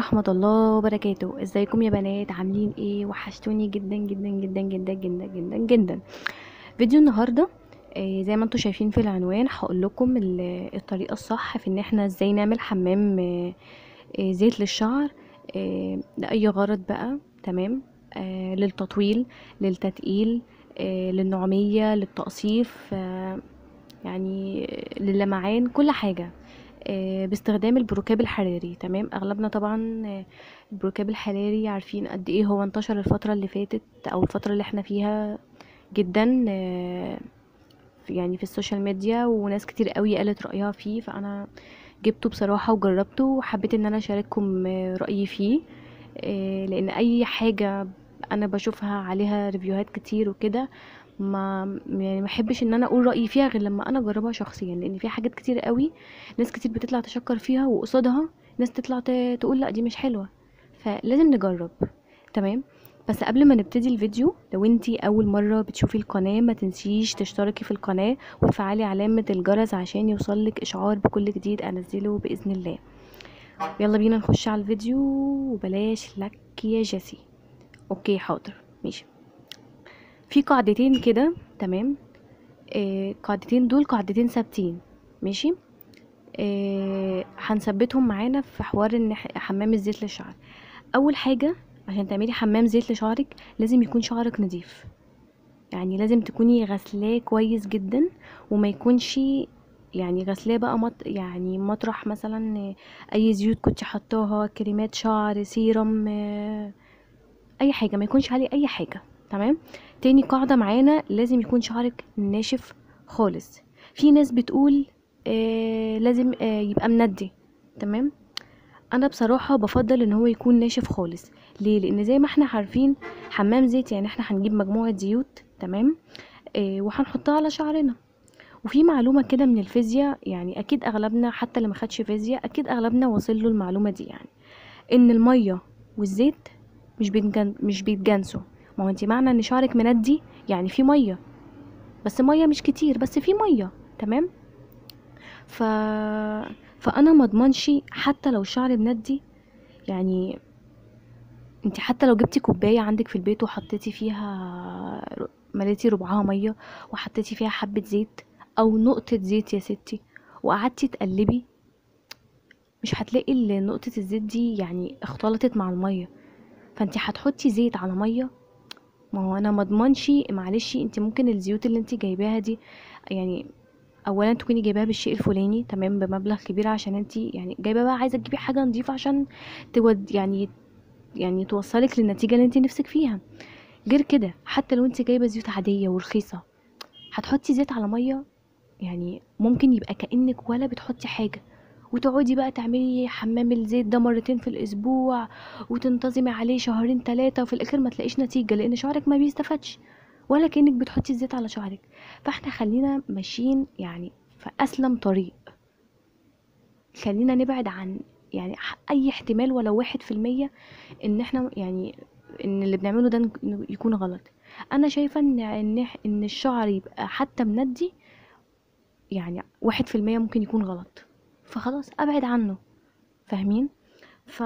ورحمة الله وبركاته ازيكم يا بنات عاملين ايه وحشتوني جدا جدا جدا جدا جدا جدا جدا فيديو النهاردة آه، زي ما انتم شايفين في العنوان هقول لكم ال- الطريقة الصح في ان احنا ازاي نعمل حمام آه، آه، زيت للشعر آه، لأي غرض بقى تمام آه، للتطويل للتتقيل آه، للنعومية للتقصيف آه، يعني للمعان كل حاجة آه، باستخدام البروكاب الحراري تمام اغلبنا طبعا آه، البروكاب الحراري عارفين قد ايه هو انتشر الفترة اللي فاتت او الفترة اللي احنا فيها جدا آه، في- يعني في السوشيال ميديا وناس كتير قوي قالت رأيها فيه فانا جبته بصراحة وجربته وحبيت ان انا اشارككم آه، رأيي فيه آه، لان اي حاجة انا بشوفها عليها ريفيوهات كتير وكده ما يعني ما احبش ان انا اقول رايي فيها غير لما انا اجربها شخصيا لان في حاجات كتير قوي ناس كتير بتطلع تشكر فيها وقصادها ناس تطلع ت- تقول لا دي مش حلوه فلازم نجرب تمام بس قبل ما نبتدي الفيديو لو انتي اول مره بتشوفي القناه ما تنسيش تشتركي في القناه وتفعلي علامه الجرس عشان يوصلك اشعار بكل جديد انزله باذن الله يلا بينا نخش على الفيديو وبلاش لك يا جيسي اوكي حاضر ماشي في قاعدتين كده تمام آه قاعدتين دول قاعدتين ثابتين ماشي آه هنثبتهم معانا في حوار ان إح- حمام الزيت للشعر اول حاجه عشان تعملي حمام زيت لشعرك لازم يكون شعرك نظيف يعني لازم تكوني غسلاه كويس جدا وما يكونش يعني غسلاه بقى مط يعني مطرح مثلا آه، اي زيوت كنت حطاها كريمات شعر سيرم آه، اي حاجه ما يكونش عليه اي حاجه تمام تاني قاعده معانا لازم يكون شعرك ناشف خالص في ناس بتقول آه لازم آه يبقى مندي تمام انا بصراحه بفضل ان هو يكون ناشف خالص ليه لان زي ما احنا عارفين حمام زيت يعني احنا هنجيب مجموعه زيوت تمام آه وهنحطها على شعرنا وفي معلومه كده من الفيزياء يعني اكيد اغلبنا حتى اللي ما خدش فيزياء اكيد اغلبنا واصل له المعلومه دي يعني ان الميه والزيت مش بيتجن... مش بيتجانسوا ما هو انت معنى ان شعرك مندي يعني في ميه بس ميه مش كتير بس في ميه تمام ف فانا ما اضمنش حتى لو شعري مندي يعني انت حتى لو جبتي كوبايه عندك في البيت وحطيتي فيها ر- مليتي ربعها ميه وحطيتي فيها حبه زيت او نقطه زيت يا ستي وقعدتي تقلبي مش هتلاقي ال- نقطه الزيت دي يعني اختلطت مع الميه فانت هتحطي زيت على ميه ما هو انا مضمنش معلش انت ممكن الزيوت اللي انت جايباها دي يعني اولا تكوني جايباها بالشيء الفلاني تمام بمبلغ كبير عشان انت يعني جايبه بقى عايزه تجيبي حاجه نظيفه عشان تود يعني يعني توصلك للنتيجه اللي انت نفسك فيها غير كده حتى لو انت جايبه زيوت عاديه ورخيصه هتحطي زيت على ميه يعني ممكن يبقى كانك ولا بتحطي حاجه وتقعدي بقى تعملي حمام الزيت ده مرتين في الاسبوع وتنتظمي عليه شهرين ثلاثه وفي الاخر ما تلاقيش نتيجه لان شعرك ما بيستفادش ولا كانك بتحطي الزيت على شعرك فاحنا خلينا ماشيين يعني في اسلم طريق خلينا نبعد عن يعني ح- اي احتمال ولو واحد في المية ان احنا يعني ان اللي بنعمله ده نك- إنه يكون غلط انا شايفة ان ان إح- ان الشعر يبقى حتى مندي يعني واحد في المية ممكن يكون غلط فخلاص ابعد عنه فاهمين ف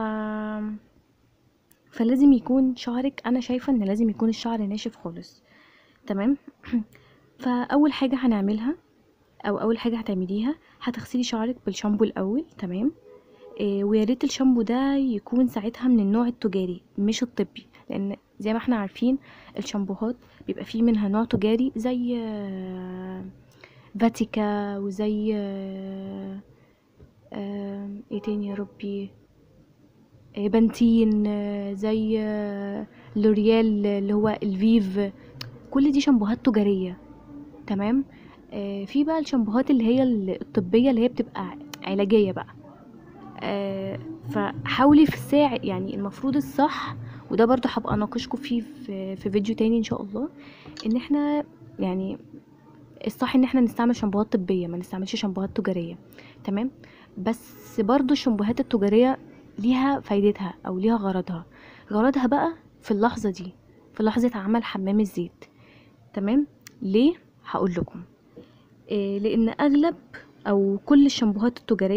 فلازم يكون شعرك انا شايفة ان لازم يكون الشعر ناشف خالص تمام فاول حاجة هنعملها او اول حاجة هتعمليها هتغسلي شعرك بالشامبو الاول تمام إيه ويا ريت الشامبو ده يكون ساعتها من النوع التجاري مش الطبي لان زي ما احنا عارفين الشامبوهات بيبقى فيه منها نوع تجاري زي آه، فاتيكا وزي آه، آه، ايه تاني يا ربي آه، بنتين آه، زي آه، لوريال اللي هو الفيف كل دي شامبوهات تجارية تمام آه، في بقى الشامبوهات اللي هي الطبية اللي هي بتبقى علاجية بقى آه، فحاولي في الساعة يعني المفروض الصح وده برضه هبقى اناقشكم فيه في, في فيديو تاني ان شاء الله ان احنا يعني الصح ان احنا نستعمل شامبوهات طبية ما نستعملش شامبوهات تجارية تمام بس برضه الشامبوهات التجارية ليها فايدتها او ليها غرضها غرضها بقى في اللحظة دي في لحظة عمل حمام الزيت تمام ليه هقول لكم إيه لان اغلب او كل الشامبوهات التجاريه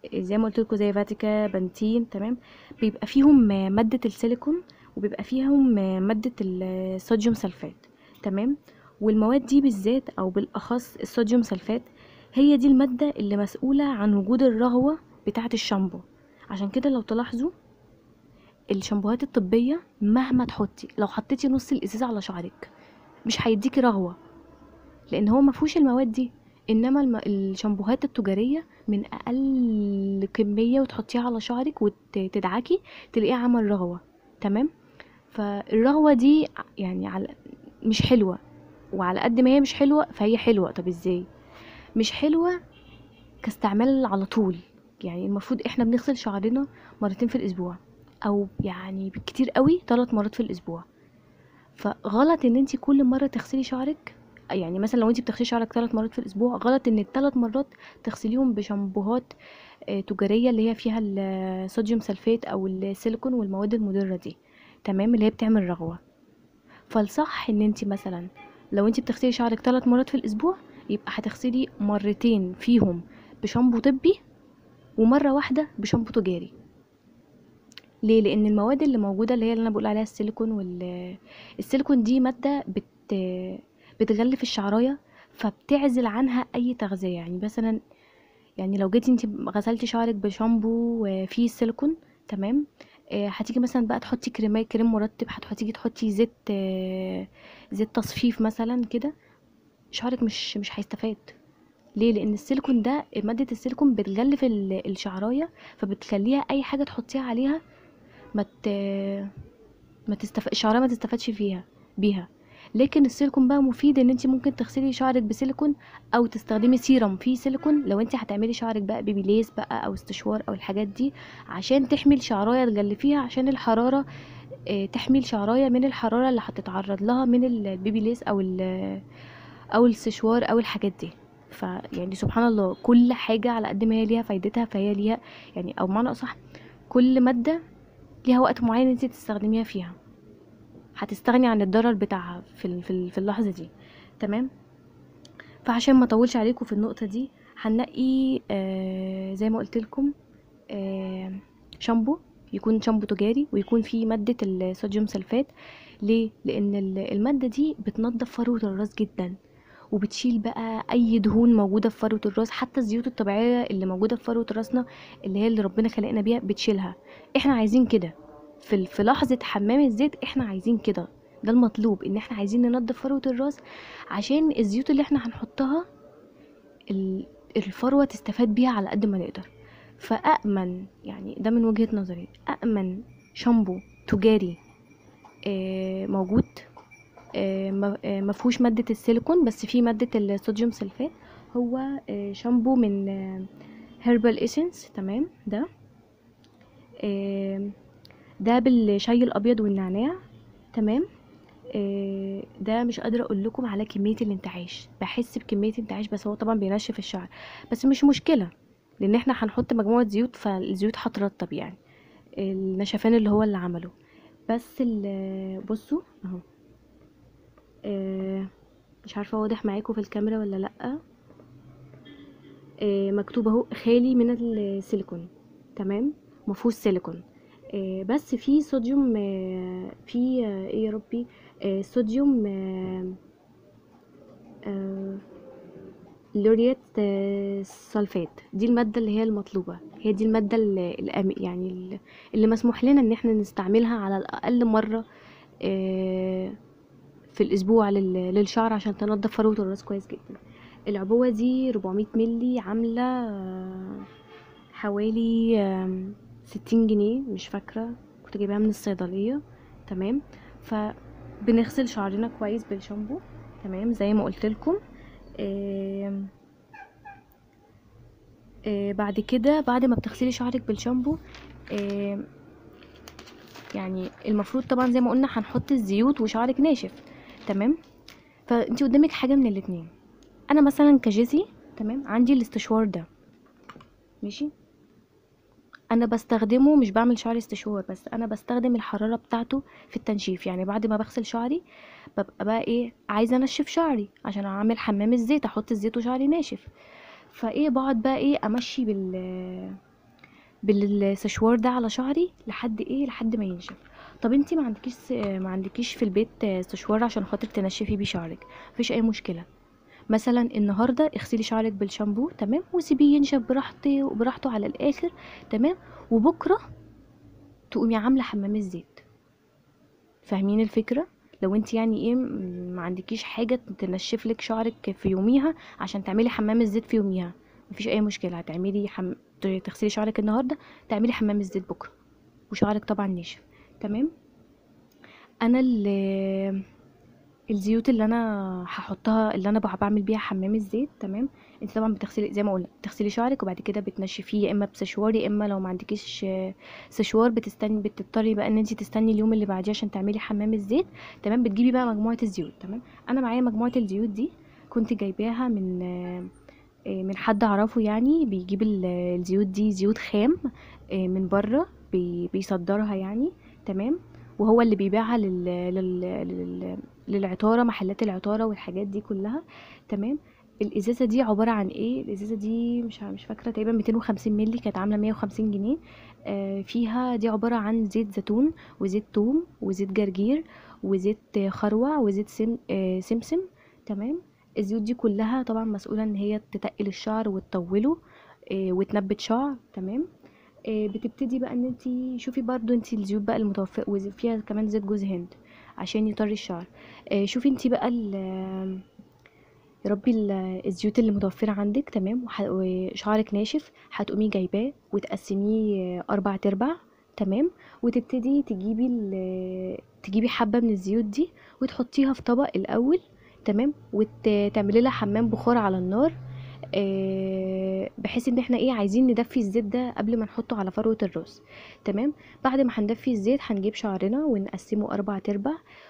زي ما قلت لكم زي فاتيكا بنتين تمام بيبقى فيهم آه، ماده السيليكون وبيبقى فيهم آه، ماده الصوديوم سلفات تمام والمواد دي بالذات او بالاخص الصوديوم سلفات هي دي الماده اللي مسؤوله عن وجود الرغوه بتاعه الشامبو عشان كده لو تلاحظوا الشامبوهات الطبيه مهما تحطي لو حطيتي نص الازازه على شعرك مش هيديكي رغوه لان هو ما فيهوش المواد دي انما الم... الشامبوهات التجاريه من اقل كميه وتحطيها على شعرك وتدعكي تلاقيه عمل رغوه تمام فالرغوه دي يعني على مش حلوه وعلى قد ما هي مش حلوه فهي حلوه طب ازاي مش حلوه كاستعمال على طول يعني المفروض احنا بنغسل شعرنا مرتين في الاسبوع او يعني بالكتير قوي ثلاث مرات في الاسبوع فغلط ان انت كل مره تغسلي شعرك يعني مثلا لو انت بتغسلي شعرك ثلاث مرات في الاسبوع غلط ان الثلاث مرات تغسليهم بشامبوهات آه، تجاريه اللي هي فيها الصوديوم سلفات او السيليكون والمواد المضره دي تمام اللي هي بتعمل رغوه فالصح ان انت مثلا لو انت بتغسلي شعرك ثلاث مرات في الاسبوع يبقى هتغسلي مرتين فيهم بشامبو طبي ومره واحده بشامبو تجاري ليه لان المواد اللي موجوده اللي هي اللي انا بقول عليها السيليكون وال السيليكون دي ماده بت بتغلف الشعرايه فبتعزل عنها اي تغذيه يعني مثلا يعني لو جيتي انت غسلتي شعرك بشامبو فيه سيليكون تمام آه، هتيجي مثلا بقى تحطي كريمه كريم مرطب هتيجي تحطي زيت آه، زيت تصفيف مثلا كده شعرك مش مش هيستفاد ليه لان السيليكون ده ماده السيليكون بتغلف ال- الشعرايه فبتخليها اي حاجه تحطيها عليها ما ت... ما تستف... الشعرايه ما تستفادش فيها بيها لكن السيليكون بقى مفيد ان انت ممكن تغسلي شعرك بسيليكون او تستخدمي سيرم فيه سيليكون لو انت هتعملي شعرك بقى بيبي ليس بقى او استشوار او الحاجات دي عشان تحمي الشعرايه تغلفيها عشان الحراره آه، تحمي الشعرايه من الحراره اللي هتتعرض لها من البيبي ليس او ال- او السشوار او الحاجات دي فيعني سبحان الله كل حاجه على قد ما هي ليها فايدتها فهي ليها يعني او معنى اصح كل ماده ليها وقت معين انت تستخدميها فيها هتستغني عن الضرر بتاعها في ال- في ال- في اللحظه دي تمام فعشان ما اطولش عليكم في النقطه دي هنقي آه زي ما قلت لكم آه شامبو يكون شامبو تجاري ويكون فيه ماده الصوديوم سلفات ليه لان ال- الماده دي بتنضف فروه الراس جدا وبتشيل بقى اي دهون موجوده في فروه الراس حتى الزيوت الطبيعيه اللي موجوده في فروه راسنا اللي هي اللي ربنا خلقنا بيها بتشيلها احنا عايزين كده في ال- في لحظه حمام الزيت احنا عايزين كده ده المطلوب ان احنا عايزين ننضف فروه الراس عشان الزيوت اللي احنا هنحطها ال- الفروه تستفاد بيها على قد ما نقدر فأأمن يعني ده من وجهة نظري أأمن شامبو تجاري آه، موجود آه، ما- آه، مفهوش مادة السيليكون بس فيه مادة الصوديوم سلفات هو آه، شامبو من هيربال اسنس تمام ده آه، ده بالشاي الابيض والنعناع تمام آه، ده مش قادره اقول لكم على كميه الانتعاش بحس بكميه انتعاش بس هو طبعا بينشف الشعر بس مش مشكله لان احنا هنحط مجموعه زيوت فالزيوت هترطب يعني النشفان اللي هو اللي عمله بس ال- بصوا اهو آه، مش عارفه واضح معاكم في الكاميرا ولا لا آه، مكتوب اهو خالي من السيليكون تمام مفهوش سيليكون آه، بس في صوديوم آه، في آه، ايه يا ربي آه، صوديوم آه، آه، لوريات آه، سلفات دي المادة اللي هي المطلوبة هي دي المادة اللي الأم- يعني ال- اللي مسموح لنا ان احنا نستعملها على الأقل مرة آه، في الأسبوع لل- للشعر عشان تنضف فروة الراس كويس جدا العبوة دي 400 ملي عاملة آه، حوالي آم، 60 جنيه مش فاكرة كنت جايباها من الصيدلية تمام فبنغسل شعرنا كويس بالشامبو تمام زي ما قلت لكم آم، آه، بعد كده بعد ما بتغسلي شعرك بالشامبو آم، يعني المفروض طبعا زي ما قلنا هنحط الزيوت وشعرك ناشف تمام فانت قدامك حاجه من الاتنين انا مثلا كجيسي تمام عندي الاستشوار ده ماشي انا بستخدمه مش بعمل شعري استشوار بس انا بستخدم الحراره بتاعته في التنشيف يعني بعد ما بغسل شعري ببقى بقى ايه عايزه انشف شعري عشان اعمل حمام الزيت احط الزيت وشعري ناشف فايه بقعد بقى ايه امشي بال بالسشوار ده على شعري لحد ايه لحد ما ينشف طب انتي ما عندكيش س- ما عندكيش في البيت سشوار عشان خاطر تنشفي بيه شعرك مفيش اي مشكله مثلا النهارده اغسلي شعرك بالشامبو تمام وسيبيه ينشف براحته براحته على الاخر تمام وبكره تقومي عامله حمام الزيت فاهمين الفكره لو انت يعني ايه م- ما عندكيش حاجه تنشف لك شعرك في يوميها عشان تعملي حمام الزيت في يوميها مفيش اي مشكله هتعملي حم... ت- تغسلي شعرك النهارده تعملي حمام الزيت بكره وشعرك طبعا ناشف تمام انا ال- الزيوت اللي انا هحطها اللي انا بع- بعمل بيها حمام الزيت تمام انت طبعا بتغسلي زي ما قلنا بتغسلي شعرك وبعد كده بتنشفيه يا اما بسشوار يا اما لو ما عندكيش آه، سشوار بتستني بتضطري بقى ان انت تستني اليوم اللي بعديه عشان تعملي حمام الزيت تمام بتجيبي بقى مجموعه الزيوت تمام انا معايا مجموعه الزيوت دي كنت جايباها من آه، آه، من حد اعرفه يعني بيجيب ال- الزيوت دي زيوت خام آه، من بره بي- بيصدرها يعني تمام وهو اللي بيبيعها لل... لل... لل... للعطاره محلات العطاره والحاجات دي كلها تمام الازازه دي عباره عن ايه الازازه دي مش ع- مش فاكره تقريبا 250 مللي كانت عامله 150 جنيه آه، فيها دي عباره عن زيت زيتون وزيت توم وزيت جرجير وزيت خروع وزيت سم... آه، سمسم تمام الزيوت دي كلها طبعا مسؤوله ان هي تتقل الشعر وتطوله آه، وتنبت شعر تمام آه، بتبتدي بقى ان انت شوفي برضو انت الزيوت بقى المتوفره وفيها كمان زيت جوز هند عشان يطري الشعر آه، شوفي انت بقى ال- يا ربي ال- الزيوت اللي متوفرة عندك تمام وح- وشعرك ناشف هتقومي جايباه وتقسميه اربع تربع تمام وتبتدي تجيبي ال- تجيبي حبة من الزيوت دي وتحطيها في طبق الاول تمام وتعملي لها حمام بخار على النار آه، بحيث ان احنا ايه عايزين ندفي الزيت ده قبل ما نحطه على فروة الراس تمام بعد ما هندفي الزيت هنجيب شعرنا ونقسمه اربع تربع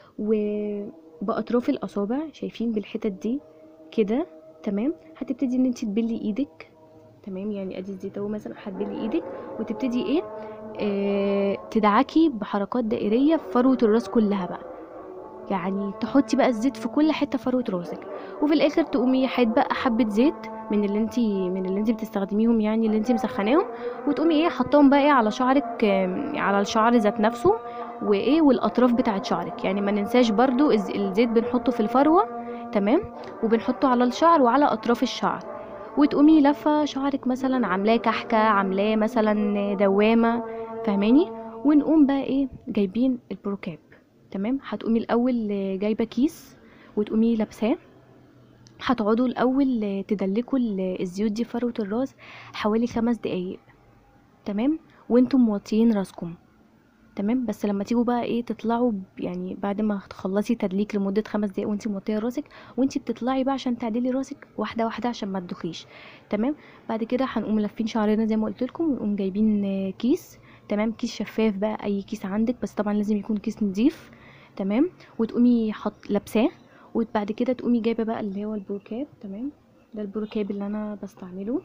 وبأطراف الاصابع شايفين بالحتت دي كده تمام هتبتدي ان انت تبلي ايدك تمام يعني ادي الزيت اهو مثلا هتبلي ايدك وتبتدي ايه آه تدعكي بحركات دائريه في فروه الراس كلها بقى يعني تحطي بقى الزيت في كل حته فروه راسك وفي الاخر تقومي بقى حبه زيت من اللي انت من اللي انت بتستخدميهم يعني اللي انت مسخناهم وتقومي ايه حطاهم بقى ايه على شعرك آم، على الشعر ذات نفسه وايه والاطراف بتاعه شعرك يعني ما ننساش برضو الز- الزيت بنحطه في الفروه تمام وبنحطه على الشعر وعلى اطراف الشعر وتقومي لفه شعرك مثلا عاملاه كحكه عاملاه مثلا دوامه فاهماني ونقوم بقى ايه جايبين البروكاب تمام هتقومي الاول جايبه كيس وتقومي لابساه هتقعدوا الاول تدلكوا ال- الزيوت دي في فروه الراس حوالي خمس دقايق تمام وانتم موطيين راسكم تمام بس لما تيجوا بقى ايه تطلعوا ب- يعني بعد ما تخلصي تدليك لمده خمس دقايق وانتي موطيه راسك وانتي بتطلعي بقى عشان تعدلي راسك واحده واحده عشان ما تدخيش تمام بعد كده هنقوم لافين شعرنا زي ما قلت لكم ونقوم جايبين آه، كيس تمام كيس شفاف بقى اي كيس عندك بس طبعا لازم يكون كيس نظيف تمام وتقومي حط لابساه وبعد كده تقومي جايبه بقى اللي هو البروكاب تمام ده البروكاب اللي انا بستعمله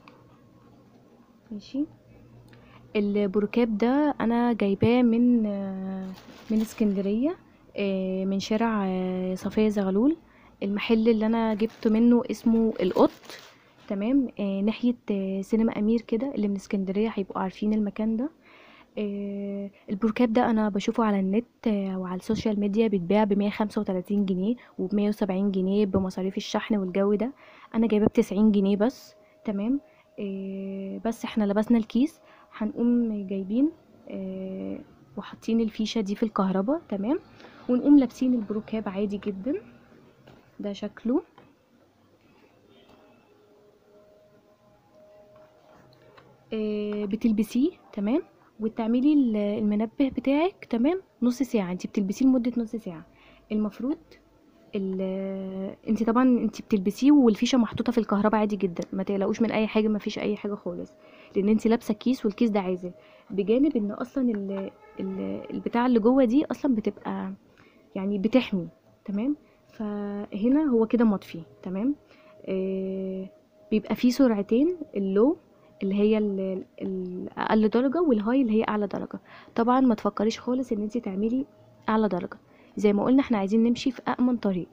ماشي البروكاب ده انا جايباه من آه، من اسكندريه آه، من شارع آه، صفية زغلول المحل اللي انا جبته منه اسمه القط تمام آه، ناحيه آه، سينما امير كده اللي من اسكندريه هيبقوا عارفين المكان ده آه، البروكاب ده انا بشوفه على النت آه، وعلى السوشيال ميديا بيتباع ب 135 جنيه وب 170 جنيه بمصاريف الشحن والجو ده انا جايباه ب 90 جنيه بس تمام آه، بس احنا لبسنا الكيس هنقوم جايبين آه، وحاطين الفيشه دي في الكهرباء تمام ونقوم لابسين البروكاب عادي جدا ده شكله آه، بتلبسيه تمام وتعملي ال- المنبه بتاعك تمام نص ساعة انت بتلبسيه لمدة نص ساعة المفروض انت طبعا انت بتلبسيه والفيشه محطوطه في الكهرباء عادي جدا ما تقلقوش من اي حاجه ما فيش اي حاجه خالص لان انت لابسه كيس والكيس ده عازل بجانب ان اصلا ال ال البتاع اللي جوه دي اصلا بتبقى يعني بتحمي تمام فهنا هو كده مطفي تمام آه بيبقى فيه سرعتين اللو اللي هي ال- ال- اقل درجه والهاي اللي هي اعلى درجه طبعا ما تفكريش خالص ان انت تعملي اعلى درجه زي ما قلنا احنا عايزين نمشي في أأمن طريق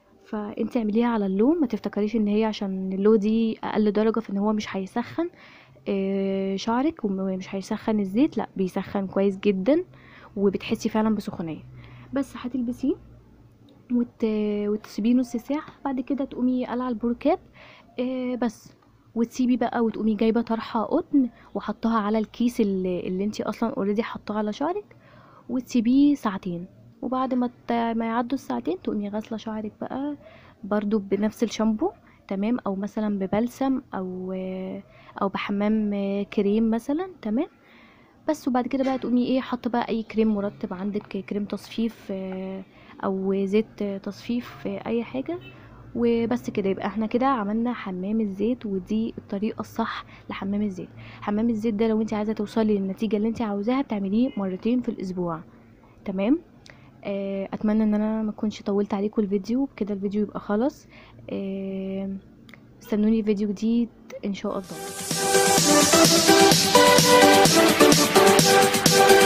فانت اعمليها على اللو ما تفتكريش ان هي عشان اللو دي اقل درجة فان هو مش هيسخن آه، شعرك ومش هيسخن الزيت لا بيسخن كويس جدا وبتحسي فعلا بسخونيه بس هتلبسيه وت... وتسيبيه نص ساعه بعد كده تقومي قلع البركاب آه، بس وتسيبي بقى وتقومي جايبه طرحه قطن وحطها على الكيس اللي, اللي انتي اصلا اوريدي حطاه على شعرك وتسيبيه ساعتين وبعد ما ت- ما يعدوا الساعتين تقومي غاسله شعرك بقى برضو بنفس الشامبو تمام او مثلا ببلسم او او بحمام كريم مثلا تمام بس وبعد كده بقى تقومي ايه حاطه بقى اي كريم مرطب عندك كريم تصفيف آه، او زيت تصفيف آه، اي حاجه وبس كده يبقى احنا كده عملنا حمام الزيت ودي الطريقه الصح لحمام الزيت حمام الزيت ده لو انت عايزه توصلي للنتيجه اللي انت عاوزاها بتعمليه مرتين في الاسبوع تمام آه، اتمنى ان انا ما اكونش طولت عليكم الفيديو بكده الفيديو يبقى خلاص آه، استنوني فيديو جديد ان شاء الله